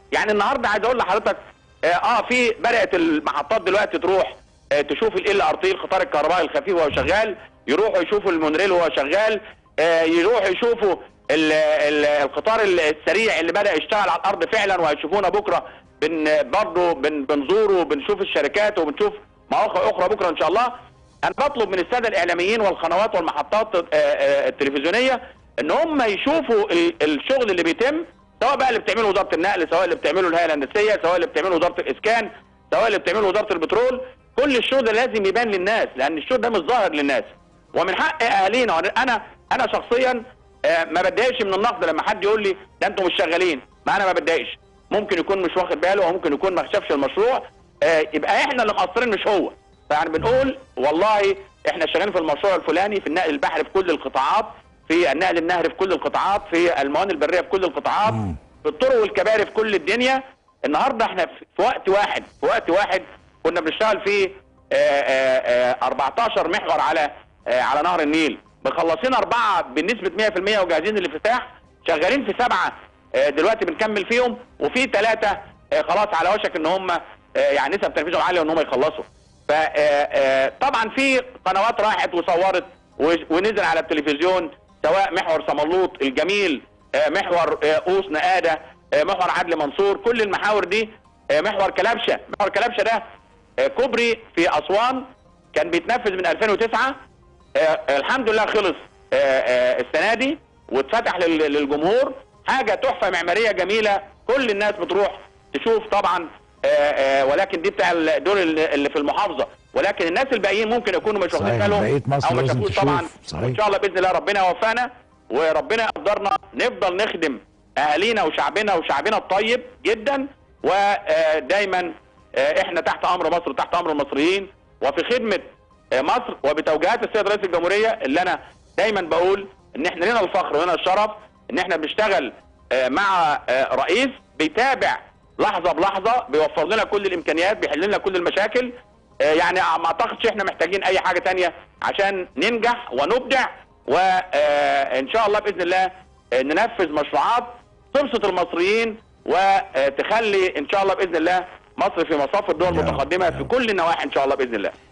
يعني النهارده عايز اقول لحضرتك اه, آه في بدات المحطات دلوقتي تروح آه تشوف ال ار تي القطار الكهربائي الخفيف وهو شغال يروحوا يشوفوا المونريل وهو شغال آه يروحوا يشوفوا ال ال القطار السريع اللي بدا يشتغل على الارض فعلا وهيشوفونا بكره بن برضه بن بنزوره وبنشوف الشركات وبنشوف مواقع اخرى بكره ان شاء الله انا بطلب من الساده الاعلاميين والقنوات والمحطات آه، آه، التلفزيونيه ان هم يشوفوا ال- الشغل اللي بيتم سواء بقى اللي بتعمله وزاره النقل سواء اللي بتعمله الهيئه الهندسيه سواء اللي بتعمله وزاره الاسكان سواء اللي بتعمله وزاره البترول كل الشغل ده لازم يبان للناس لان الشغل ده مش ظاهر للناس ومن حق اهالينا وأنا- انا انا شخصيا آه، ما بتضايقش من النقد لما حد يقول لي ده انتوا مش شغالين ما انا ما بتضايقش ممكن يكون مش واخد باله او ممكن يكون ما شافش المشروع آه، يبقى احنا اللي مقصرين مش هو فيعني بنقول والله احنا شغالين في المشروع الفلاني في النقل البحري في كل القطاعات في النقل النهري في كل القطاعات في الموانئ البريه في كل القطاعات في الطرق والكباري في كل الدنيا النهارده احنا في في وقت واحد في وقت واحد كنا بنشتغل فيه آه، آه، آه، 14 محور على آه، على نهر النيل مخلصين اربعه بنسبه 100% وجاهزين للافتتاح شغالين في سبعه آه، دلوقتي بنكمل فيهم وفي ثلاثه خلاص على وشك ان هم آه، يعني نسب تنفيذهم عاليه وان هم يخلصوا فطبعا في قنوات راحت وصورت و- ونزل على التلفزيون سواء محور سملوط الجميل آه، محور آه، قوس نقاده آه، محور عدلي منصور كل المحاور دي آه، محور كلبشه محور كلبشه ده آه، كوبري في اسوان كان بيتنفذ من 2009 آه، آه، الحمد لله خلص آه، آه، السنه دي واتفتح لل- للجمهور حاجه تحفه معماريه جميله كل الناس بتروح تشوف طبعا آه، آه، ولكن دي بتاع دول اللي اللي في المحافظه ولكن الناس الباقيين ممكن يكونوا مش واخدين صحيح، بالهم بقية مصر او ما لازم شافوش تشوف. طبعا صحيح. وان شاء الله باذن الله ربنا يوفقنا وربنا يقدرنا نفضل نخدم اهالينا وشعبنا وشعبنا الطيب جدا ودايما احنا تحت امر مصر وتحت امر المصريين وفي خدمه آه، مصر وبتوجيهات السيد رئيس الجمهوريه اللي انا دايما بقول ان احنا لنا الفخر ولنا الشرف ان احنا بنشتغل آه، مع آه، رئيس بيتابع لحظه بلحظه بيوفر لنا كل الامكانيات بيحل لنا كل المشاكل آه، يعني ما اعتقدش احنا محتاجين اي حاجه تانية عشان ننجح ونبدع وان شاء الله باذن الله آه، ننفذ مشروعات تبسط المصريين وتخلي ان شاء الله باذن الله مصر في مصاف الدول يا رب، المتقدمه يا في رب. كل النواحي ان شاء الله باذن الله